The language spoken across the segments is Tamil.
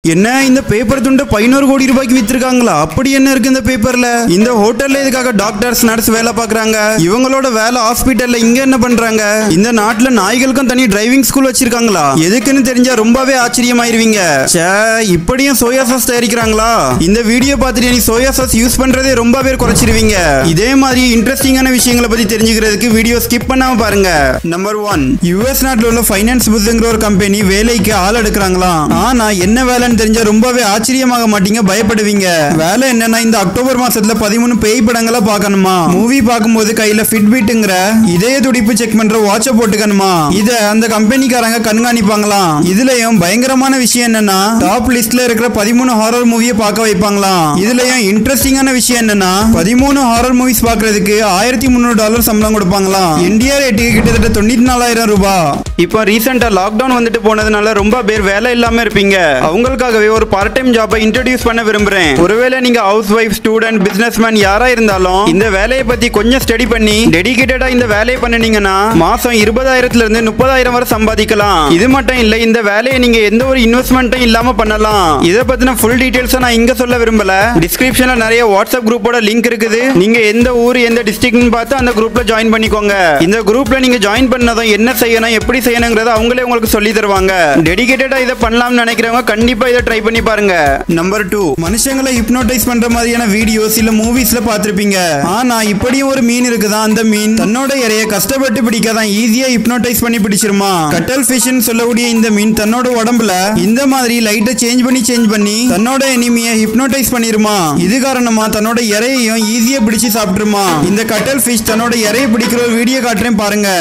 என்ன இந்த பேப்பர் துண்டை பதினோரு கோடி ரூபாய்க்கு வித்திருக்காங்களா அப்படி என்ன இருக்கு இந்த பேப்பர்ல இந்த ஹோட்டல்ல இதுக்காக டாக்டர்ஸ் நர்ஸ் வேலை பார்க்கறாங்க இவங்களோட வேலை ஹாஸ்பிட்டல்ல இங்க என்ன பண்றாங்க இந்த நாட்டுல நாய்களுக்கும் தனி டிரைவிங் ஸ்கூல் வச்சிருக்காங்களா எதுக்குன்னு தெரிஞ்சா ரொம்பவே ஆச்சரியமாயிருவீங்க ச்சே இப்படியும் சோயா சாஸ் தயாரிக்கிறாங்களா இந்த வீடியோ பார்த்துட்டு நீ சோயா சாஸ் யூஸ் பண்றதே ரொம்ப பேர் குறைச்சிருவீங்க இதே மாதிரி இன்ட்ரெஸ்டிங்கான விஷயங்களை பத்தி தெரிஞ்சுக்கிறதுக்கு வீடியோ ஸ்கிப் பண்ணாம பாருங்க நம்பர் ஒன் யுஎஸ் நாட்டுல உள்ள ஃபைனான்ஸ் புஸ்ங்கிற ஒரு கம்பெனி வேலைக்கு ஆள் எடுக்கிறாங்களாம் ஆனா என்ன வேலைன்னு தெரிஞ்சா ரொம்பவே ஆச்சரியமாக மாட்டீங்க பயப்படுவீங்க வேலை என்னன்னா இந்த அக்டோபர் மாசத்துல பதிமூணு பேய் படங்களை பார்க்கணுமா மூவி பார்க்கும்போது கையில ஃபிட்பிட்ங்கிற இதய துடிப்பு செக் பண்ற வாட்சை போட்டுக்கணுமா இத அந்த கம்பெனிக்காரங்க கண்காணிப்பாங்களாம் இதுலயும் பயங்கரமான விஷயம் என்னன்னா டாப் லிஸ்ட்ல இருக்கிற பதிமூணு ஹாரர் மூவியை பார்க்க வைப்பாங்களாம் இதுலயும் இன்ட்ரெஸ்டிங்கான விஷயம் என்னன்னா பதிமூணு ஹாரர் மூவிஸ் பார்க்கிறதுக்கு ஆயிரத்தி முந்நூறு டாலர் சம்பளம் கொடுப்பாங்களாம் இந்தியா ரேட்டுக்கு கிட்டத்தட்ட தொண்ணூத்தி நாலாயிரம் ரூபாய் இப்போ ரீசெண்டா லாக்டவுன் வந்துட்டு போனதுனால ரொம்ப பேர் வேலை இல்லாம இருப்பீங்க அவங்களுக்காகவே ஒரு பார்ட் டைம் ஜாப்பை இன்ட்ரடியூஸ் பண்ண விரும்புறேன் ஒருவேளை நீங்க housewife student businessman யாரா இருந்தாலும் இந்த வேலையை பத்தி கொஞ்சம் ஸ்டடி பண்ணி டெடிகேட்டடா இந்த வேலையை பண்ணுனீங்கன்னா மாசம் இருபதாயிரத்துல இருந்து முப்பதாயிரம் வரை சம்பாதிக்கலாம் இது மட்டும் இல்ல இந்த வேலையை நீங்க எந்த ஒரு இன்வெஸ்ட்மெண்ட்டும் இல்லாம பண்ணலாம் இதை பத்தின ஃபுல் டீடைல்ஸ் நான் இங்க சொல்ல விரும்பல டிஸ்கிரிப்ஷன்ல நிறைய வாட்ஸ்அப் குரூப்போட லிங்க் இருக்குது நீங்க எந்த ஊர் எந்த டிஸ்ட்ரிக்ட்னு பார்த்து அந்த குரூப்ல ஜாயின் பண்ணிக்கோங்க இந்த குரூப்ல நீங்க ஜாயின் பண்ணதும் என்ன செய்யணும் எப்படி செய்யணுங்கிறத அவங்களே உங்களுக்கு சொல்லி தருவாங்க டெடிகேட்டடா இதை பண்ணலாம்னு நினைக்கிறவங்க கண்டிப்பா இதை ட்ரை பண்ணி பாருங்க நம்பர் டூ மனுஷங்களை ஹிப்னோடைஸ் பண்ற மாதிரியான வீடியோஸ் இல்ல மூவிஸ்ல பார்த்திருப்பீங்க ஆனா இப்படியும் ஒரு மீன் இருக்குதான் அந்த மீன் தன்னோட இறைய கஷ்டப்பட்டு பிடிக்காதான் ஈஸியா ஹிப்னோடைஸ் பண்ணி பிடிச்சிருமா கட்டல் ஃபிஷ்னு சொல்லக்கூடிய இந்த மீன் தன்னோட உடம்புல இந்த மாதிரி லைட்டை சேஞ்ச் பண்ணி சேஞ்ச் பண்ணி தன்னோட எனிமியை ஹிப்னோடைஸ் பண்ணிருமா இது காரணமா தன்னோட இறையையும் ஈஸியா பிடிச்சு சாப்பிட்டுருமா இந்த கட்டல் ஃபிஷ் தன்னோட இறைய பிடிக்கிற ஒரு வீடியோ காட்டுறேன் பாருங்க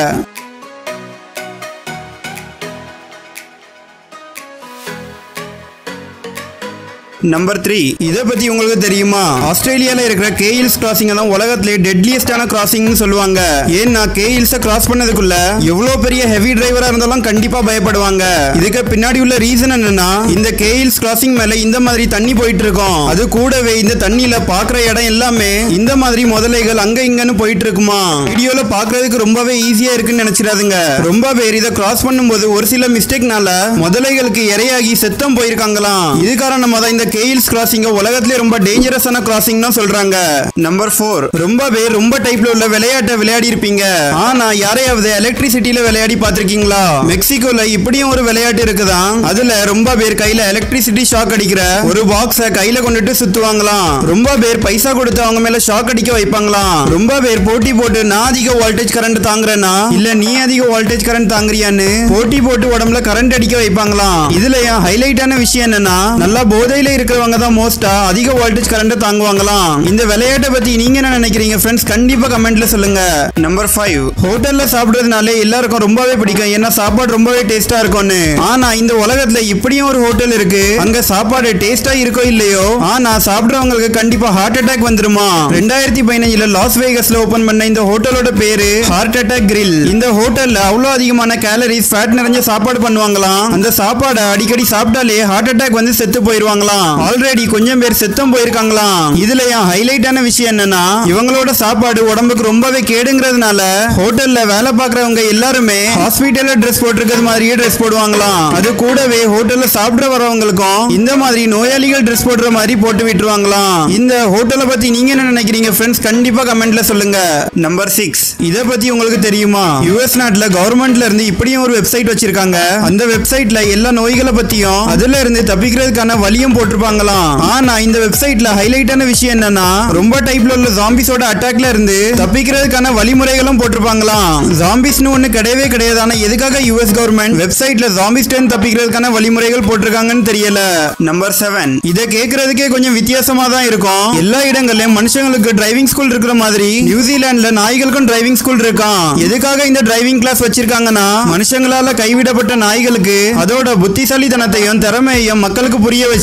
நம்பர் த்ரீ இதை பத்தி உங்களுக்கு தெரியுமா ஆஸ்திரேலியால இருக்கிற கேயில்ஸ் கிராசிங் தான் உலகத்திலே டெட்லியஸ்டான கிராசிங்னு சொல்லுவாங்க ஏன்னா கேயில்ஸ கிராஸ் பண்ணதுக்குள்ள எவ்வளவு பெரிய ஹெவி டிரைவரா இருந்தாலும் கண்டிப்பா பயப்படுவாங்க இதுக்கு பின்னாடி உள்ள ரீசன் என்னன்னா இந்த கேயில்ஸ் கிராசிங் மேல இந்த மாதிரி தண்ணி போயிட்டு இருக்கும் அது கூடவே இந்த தண்ணியில பாக்குற இடம் எல்லாமே இந்த மாதிரி முதலைகள் அங்க இங்கன்னு போயிட்டு இருக்குமா வீடியோல பாக்குறதுக்கு ரொம்பவே ஈஸியா இருக்குன்னு நினைச்சிடாதுங்க ரொம்ப பேர் இதை கிராஸ் பண்ணும்போது ஒரு சில மிஸ்டேக்னால முதலைகளுக்கு இரையாகி செத்தம் போயிருக்காங்களாம் இது காரணமா தான் இந்த கேயில்ஸ் கிராசிங்க உலகத்திலே ரொம்ப டேஞ்சரஸான கிராசிங் தான் சொல்றாங்க நம்பர் ஃபோர் ரொம்ப பேர் ரொம்ப டைப்ல உள்ள விளையாட்டை விளையாடி இருப்பீங்க ஆனா யாரையாவது எலக்ட்ரிசிட்டியில விளையாடி பார்த்திருக்கீங்களா மெக்சிகோல இப்படியும் ஒரு விளையாட்டு இருக்குதான் அதுல ரொம்ப பேர் கையில எலக்ட்ரிசிட்டி ஷாக் அடிக்கிற ஒரு பாக்ஸ கையில கொண்டுட்டு சுத்துவாங்களாம் ரொம்ப பேர் பைசா கொடுத்து அவங்க மேல ஷாக் அடிக்க வைப்பாங்களாம் ரொம்ப பேர் போட்டி போட்டு நான் அதிக வோல்டேஜ் கரண்ட் தாங்குறேனா இல்ல நீ அதிக வோல்டேஜ் கரண்ட் தாங்குறியான்னு போட்டி போட்டு உடம்புல கரண்ட் அடிக்க வைப்பாங்களாம் இதுல என் ஹைலைட்டான விஷயம் என்னன்னா நல்லா போதையில இருக்கிறவங்க தான் மோஸ்டா அதிக வோல்டேஜ் கரண்ட் தாங்குவாங்களாம் இந்த விளையாட்டை பத்தி நீங்க என்ன நினைக்கிறீங்க ஃப்ரெண்ட்ஸ் கண்டிப்பா கமெண்ட்ல சொல்லுங்க நம்பர் ஃபைவ் ஹோட்டல்ல சாப்பிடுறதுனாலே எல்லாருக்கும் ரொம்பவே பிடிக்கும் ஏன்னா சாப்பாடு ரொம்பவே டேஸ்டா இருக்கும்னு ஆனா இந்த உலகத்துல இப்படியும் ஒரு ஹோட்டல் இருக்கு அங்க சாப்பாடு டேஸ்டா இருக்கோ இல்லையோ ஆனா சாப்பிடுறவங்களுக்கு கண்டிப்பா ஹார்ட் அட்டாக் வந்துருமா ரெண்டாயிரத்தி பதினஞ்சுல லாஸ் வேகஸ்ல ஓபன் பண்ண இந்த ஹோட்டலோட பேரு ஹார்ட் அட்டாக் கிரில் இந்த ஹோட்டல்ல அவ்வளவு அதிகமான கேலரிஸ் ஃபேட் நிறைஞ்ச சாப்பாடு பண்ணுவாங்களாம் அந்த சாப்பாடை அடிக்கடி சாப்பிட்டாலே ஹார்ட் அட்டாக் வந்து செத்து போயிருவாங்களாம் ஆல்ரெடி கொஞ்சம் பேர் செத்தம் போயிருக்காங்களாம் இதுல என் ஹைலைட்டான விஷயம் என்னன்னா இவங்களோட சாப்பாடு உடம்புக்கு ரொம்பவே கேடுங்கிறதுனால ஹோட்டல்ல வேலை பார்க்கறவங்க எல்லாருமே ஹாஸ்பிட்டல்ல ட்ரெஸ் போட்டிருக்கிறது மாதிரியே ட்ரெஸ் போடுவாங்களாம் அது கூடவே ஹோட்டல்ல சாப்பிட வரவங்களுக்கும் இந்த மாதிரி நோயாளிகள் ட்ரெஸ் போடுற மாதிரி போட்டு விட்டுருவாங்களாம் இந்த ஹோட்டலை பத்தி நீங்க என்ன நினைக்கிறீங்க ஃப்ரெண்ட்ஸ் கண்டிப்பா கமெண்ட்ல சொல்லுங்க நம்பர் சிக்ஸ் இத பத்தி உங்களுக்கு தெரியுமா யுஎஸ் நாட்டுல கவர்மெண்ட்ல இருந்து இப்படியும் ஒரு வெப்சைட் வச்சிருக்காங்க அந்த வெப்சைட்ல எல்லா நோய்களை பத்தியும் அதுல இருந்து தப்பிக்கிறதுக்கான வழியும் போட்டிருப்பாங்களாம் ஆனா இந்த வெப்சைட்ல ஹைலைட்டான விஷயம் என்னன்னா ரொம்ப டைப்ல உள்ள ஜாம்பிஸோட அட்டாக்ல இருந்து தப்பிக்கிறதுக்கான வழிமுறைகளும் போட்டிருப்பாங்களாம் ஜாம்பிஸ்னு ஒண்ணு கிடையவே கிடையாது ஆனா எதுக்காக யுஎஸ் கவர்மெண்ட் வெப்சைட்ல ஜாம்பிஸ் டென் தப்பிக்கிறதுக்கான வழிமுறைகள் போட்டிருக்காங்கன்னு தெரியல நம்பர் செவன் இதை கேட்கறதுக்கே கொஞ்சம் வித்தியாசமா தான் இருக்கும் எல்லா இடங்கள்லயும் மனுஷங்களுக்கு டிரைவிங் ஸ்கூல் இருக்கிற மாதிரி நியூசிலாந்துல நாய்களுக்கும் டிரைவிங் ஸ்கூல் இருக்கான் எதுக்காக இந்த டிரைவிங் கிளாஸ் வச்சிருக்காங்கன்னா மனுஷங்களால கைவிடப்பட்ட நாய்களுக்கு அதோட புத்திசாலித்தனத்தையும் திறமையையும் மக்களுக்கு புரிய வச்சு கார்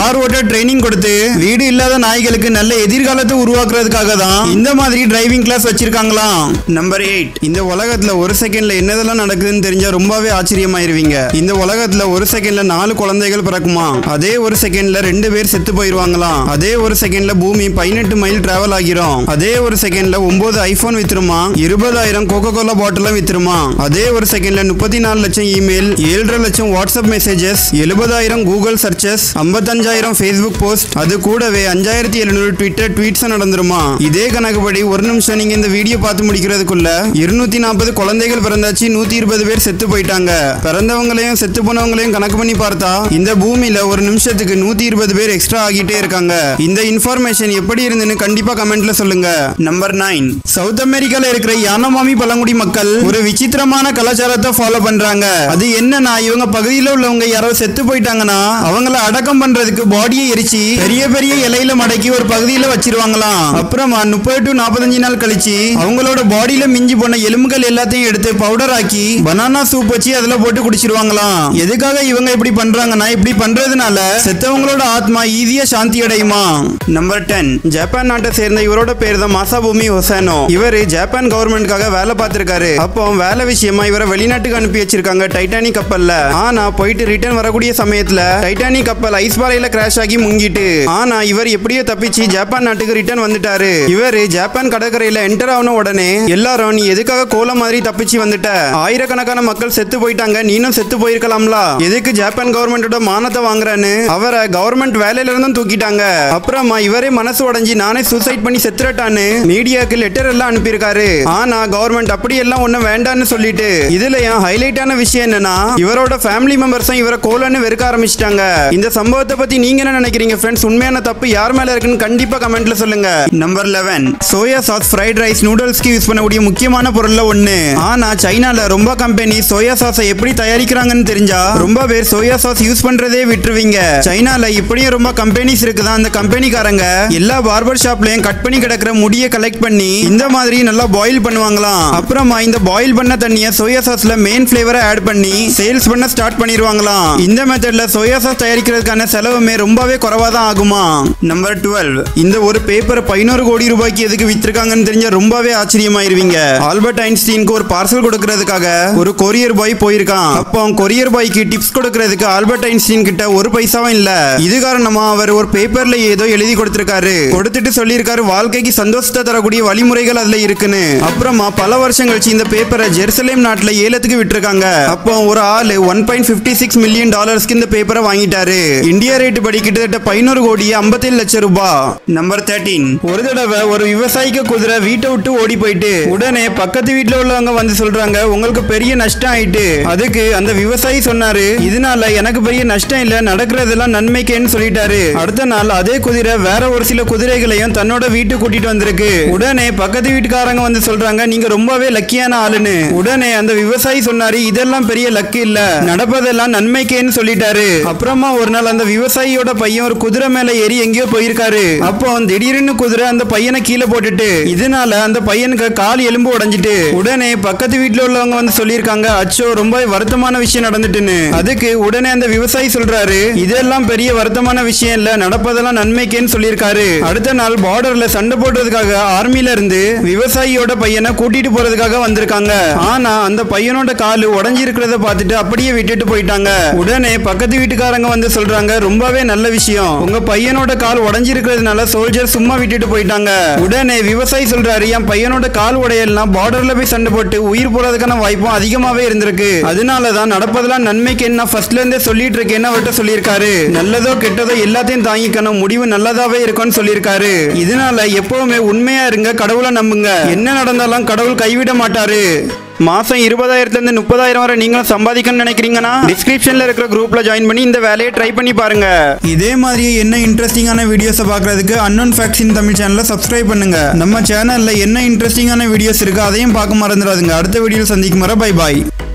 கார் ஓட்ட ட்ரைனிங் கொடுத்து வீடு இல்லாத நாய்களுக்கு நல்ல எதிர்காலத்தை உருவாக்குறதுக்காக தான் இந்த மாதிரி டிரைவிங் கிளாஸ் வச்சிருக்காங்களாம் நம்பர் எயிட் இந்த உலகத்துல ஒரு செகண்ட்ல என்னதெல்லாம் நடக்குதுன்னு தெரிஞ்சா ரொம்பவே ஆச்சரியமாயிருவீங்க இந்த உலகத்துல ஒரு செகண்ட்ல நாலு குழந்தைகள் பிறக்குமா அதே ஒரு செகண்ட்ல ரெண்டு பேர் செத்து போயிருவாங்களாம் அதே ஒரு செகண்ட்ல பூமி பதினெட்டு மைல் டிராவல் ஆகிரும் அதே ஒரு செகண்ட்ல ஒன்பது ஐபோன் வித்துருமா இருபதாயிரம் கோகோ கோலா பாட்டிலும் வித்துருமா அதே ஒரு செகண்ட்ல முப்பத்தி நாலு லட்சம் இமெயில் ஏழரை லட்சம் வாட்ஸ்அப் மெசேஜஸ் எழுபதாயிரம் கூகுள் சர்ச்சஸ் ஐம்பத்தஞ்சாயிரம் ஃபேஸ்புக் போஸ்ட் அது கூடவே அஞ்சாயிரத்தி எழுநூறு ட்விட்டர் ட்வீட்ஸ் நடந்துருமா இதே கணக்குப்படி ஒரு நிமிஷம் நீங்க இந்த வீடியோ பார்த்து முடிக்கிறதுக்குள்ள இருநூத்தி நாற்பது குழந்தைகள் பிறந்தாச்சு நூத்தி இருபது பேர் செத்து போயிட்டாங்க பிறந்தவங்களையும் செத்து போனவங்களையும் கணக்கு பண்ணி பார்த்தா இந்த பூமியில ஒரு நிமிஷத்துக்கு நூத்தி இருபது பேர் எக்ஸ்ட்ரா ஆகிட்டே இருக்காங்க இந்த இன்ஃபர்மேஷன் எப்படி இருந்துன்னு கண்டிப்பா கமெண்ட்ல சொல்லுங்க நம்பர் நைன் சவுத் அமெரிக்கால இருக்கிற யானமாமி பழங்குடி மக்கள் ஒரு விசித்திரமான கலாச்சாரத்தை ஃபாலோ பண்றாங்க அது என்னன்னா இவங்க பகுதியில உள்ளவங்க யாரோ செத்து போயிட்டாங்கன்னா அவங்கள அடக்கம் பண்றதுக்கு பாடியை எரிச்சு பெரிய பெரிய இலையில மடக்கி ஒரு பகுதியில வச்சிருவாங்களாம் அப்புறமா முப்பது டு நாற்பத்தஞ்சு நாள் கழிச்சு அவங்களோட பாடியில மிஞ்சி போன எலும்புகள் எல்லாத்தையும் எடுத்து பவுடர் ஆக்கி பனானா சூப் வச்சு அதுல போட்டு குடிச்சிருவாங்களாம் எதுக்காக இவங்க இப்படி பண்றாங்கன்னா இப்படி பண்றதுனால செத்தவங்களோட ஆத்மா ஈஸியா சாந்தி அடையுமா நம்பர் டென் ஜப்பான் நாட்டை சேர்ந்த இவரோட பேர் தான் மாசாபூமி ஹொசானோ இவர் ஜப்பான் கவர்மெண்ட்காக வேலை பார்த்திருக்காரு அப்போ வேலை விஷயமா இவரை வெளிநாட்டுக்கு அனுப்பி வச்சிருக்காங்க டைட்டானிக் கப்பல்ல ஆனா போயிட்டு ரிட்டர்ன் வரக்கூடிய சமயத்துல டைட்டானிக் கப்பல் ஐஸ் பாறையில கிராஷ் ஆகி முங்கிட்டு ஆனா இவர் எப்படியோ தப்பிச்சு ஜப்பான் நாட்டுக்கு ரிட்டர்ன் வந்துட்டாரு இவர் ஜப்பான் கடற்கரையில என்டர் ஆன உடனே எல்லாரும் நீ எதுக்காக கோல மாதிரி தப்பிச்சு வந்துட்ட ஆயிரக்கணக்கான மக்கள் செத்து போயிட்டாங்க நீனும் செத்து போயிருக்கலாம்ல எதுக்கு ஜப்பான் கவர்மெண்டோட மானத்தை வாங்குறேன்னு அவரை கவர்மெண்ட் வேலையில இருந்தும் தூக்கிட்டாங்க அப்புறமா இவரே மனசு உடைஞ்சு நானே சூசைட் பண்ணி செத்துறட்டான்னு மீடியாக்கு லெட்டர் எல்லாம் அனுப்பியிருக்காரு ஆனா கவர்மெண்ட் அப்படி எல்லாம் ஒண்ணும் வேண்டான்னு சொல்லிட்டு இதுல என் ஹைலைட்டான விஷயம் என்னன்னா இவரோட ஃபேமிலி மெம்பர்ஸும் இவரை கோலன்னு வெறுக்க ஆரம்பிச்சிட்டாங்க இந்த சம்பவத்தை பத்தி நீங்க என்ன நினைக்கிறீங்க ஃப்ரெண்ட்ஸ் உண்மையான தப்பு யார் மேல இருக்குன்னு கண்டிப்பா கமெண்ட்ல சொல்லுங்க number eleven soya sauce fried rice நூடுல்ஸ்க்கு யூஸ் பண்ணக்கூடிய முக்கியமான பொருள்ல ஒண்ணு ஆனா சைனால ரொம்ப கம்பெனி சோயா சாஸை எப்படி தயாரிக்கிறாங்கன்னு தெரிஞ்சா ரொம்ப பேர் சோயா சாஸ் யூஸ் பண்றதே விட்டுருவீங்க சைனால இப்படியும் ரொம்ப கம்பெனிஸ் இருக்குதான் அந்த கம்பெனிக்காரங்க எல்லா பார்பர் ஷாப்லயும் கட் பண்ணி கிடக்குற முடியை கலெக்ட் பண்ணி இந்த மாதிரி நல்லா பாயில் பண்ணுவாங்களாம் அப்புறமா இந்த பாயில் பண்ண தண்ணியை சோயா சாஸ்ல மெயின் ஃபிளேவரை ஆட் பண்ணி சேல்ஸ் பண்ண ஸ்டார்ட் பண்ணிடுவாங்களாம் இந்த மெத்தட்ல சோயா சாஸ் தயாரிக்கிறதுக்கான செலவுமே ரொம்பவே குறைவா தான் ஆகுமா நம்பர் டுவெல் இந்த ஒரு பேப்பரை பதினோரு கோடி ரூபாய்க்கு எதுக்கு வித்திருக்காங்கன்னு தெரிஞ்சா ரொம்பவே ஆச்சரியமாயிருவீங்க ஆல்பர்ட் ஐன்ஸ்டீனுக்கு ஒரு பார்சல் கொடுக்கறதுக்காக ஒரு கொரியர் பாய் போயிருக்கான் அப்போ கொரியர் பாய்க்கு டிப்ஸ் கொடுக்கறதுக்கு ஆல்பர்ட் ஐன்ஸ்டீன் கிட்ட ஒரு பைசாவும் இல்ல இது காரணமா அவர் ஒரு பேப்பர்ல ஏதோ எழுதி கொடுத்திருக்காரு கொடுத்துட்டு சொல்லியிருக்காரு வாழ்க்கைக்கு சந்தோஷத்தை தரக்கூடிய வழிமுறைகள் அதுல இருக்குன்னு அப்புறமா பல வருஷம் கழிச்சு இந்த பேப்பரை ஜெருசலேம் நாட்டுல ஏலத்துக்கு விட்டிருக்காங்க அப்போ ஒரு ஆளு one point fifty six million டாலர்ஸ்க்கு இந்த பேப்பரை வாங்கிட்டாரு இந்தியா ரேட் படி கிட்டத்தட்ட பதினோரு கோடி ஐம்பத்தேழு லட்சம் ரூபாய் நம்பர் தேர்ட்டீன் ஒரு தடவை ஒரு விவசாயிக்கு குதிரை வீட்டை விட்டு ஓடி போயிட்டு உடனே பக்கத்து வீட்டுல உள்ளவங்க வந்து சொல்றாங்க உங்களுக்கு பெரிய நஷ்டம் ஆயிட்டு அதுக்கு அந்த விவசாயி சொன்னாரு இதனால எனக்கு பெரிய நஷ்டம் இல்ல நடக்கிறதெல்லாம் நன்மைக்கேன்னு சொல்லிட்டாரு அடுத்த நாள் அதே குதிரை வேற ஒரு சில குதிரைகளையும் தன்னோட வீட்டுக்கு கூட்டிட்டு வந்திருக்கு உடனே பக்கத்து வீட்டுக்காரங்க வந்து சொல்றாங்க நீங்க ரொம்பவே லக்கியான ஆளுன்னு உடனே அந்த விவசாயி சொன்னாரு இதெல்லாம் பெரிய லக்கு இல்ல நடப்பதெல்லாம் நன்மைக்கேன்னு சொல்லிட்டாரு அப்புறமா ஒரு நாள் அந்த விவசாயியோட பையன் ஒரு குதிரை மேல ஏறி எங்கேயோ போயிருக்காரு அப்போ திடீர்னு குதிரை அந்த பையனை கீழே போட்டுட்டு இதனால அந்த பையனுக்கு கால் எலும்பு உடைஞ்சிட்டு உடனே பக்கத்து வீட்டுல உள்ளவங்க வந்து சொல்லியிருக்காங்க அச்சோ ரொம்ப வருத்தமான விஷயம் நடந்துட்டுன்னு அதுக்கு உடனே அந்த விவசாயி சொல்றாரு இதெல்லாம் பெரிய வருத்தமான விஷயம் இல்ல நடப்பதெல்லாம் நன்மைக்கேன்னு சொல்லியிருக்காரு அடுத்த நாள் பார்டர்ல சண்டை போடுறதுக்காக ஆர்மில இருந்து விவசாயியோட பையனை கூட்டிட்டு போறதுக்காக வந்திருக்காங்க ஆனா அந்த பையனோட காலு உடஞ்சி இருக்கிறத பார்த்துட்டு அப்படியே விட்டுட்டு போயிட்டாங்க உடனே பக்கத்து வீட்டுக்காரங்க வந்து சொல்றாங்க ரொம்பவே நல்ல விஷயம் உங்க பையனோட கால் உடஞ்சி இருக்கிறதுனால சோல்ஜர் சும்மா விட்டுட்டு போயிட்டாங்க உடனே விவசாயி சொல்றாரு என் பையனோட கால் உடையலாம் பார்டர்ல போய் சண்டை போட்டு உயிர் போறதுக்கான வாய்ப்பும் அதிகமாவே இருந்திருக்கு அதனாலதான் நடப்பதெல்லாம் நன்மைக்கு என்ன ஃபர்ஸ்ட்ல இருந்தே சொல்லிட்டு இருக்கேன்னு அவர்கிட்ட சொல்லியிருக்காரு நல்லதோ கெட்டதோ எல்லாத்தையும் தாங்கிக்கணும் முடிவு நல்லதாவே இருக்கும்னு சொல்லியிருக்காரு இதனால எப்பவுமே உண்மையா இருங்க கடவுளை நம்புங்க என்ன நடந்தாலும் கடவுள் கைவிட மாட்டாரு மாசம் இருபதாயிரத்துல இருந்து முப்பதாயிரம் வரை நீங்களும் சம்பாதிக்கணும்னு நினைக்கிறீங்கன்னா டிஸ்கிரிப்ஷன்ல இருக்கிற குரூப்ல ஜாயின் பண்ணி இந்த வேலையை ட்ரை பண்ணி பாருங்க இதே மாதிரி என்ன இன்ட்ரெஸ்டிங்கான வீடியோஸை பார்க்கறதுக்கு அன்னோன் ஃபேக்ட்ஸ் இன் தமிழ் சேனலை சப்ஸ்கிரைப் பண்ணுங்க நம்ம சேனல்ல என்ன இன்ட்ரெஸ்டிங்கான வீடியோஸ் இருக்கு அதையும் பார்க்க மறந்துடாதுங்க அடுத்த வீடியோவில் சந்திக்கும் வரை பை பாய்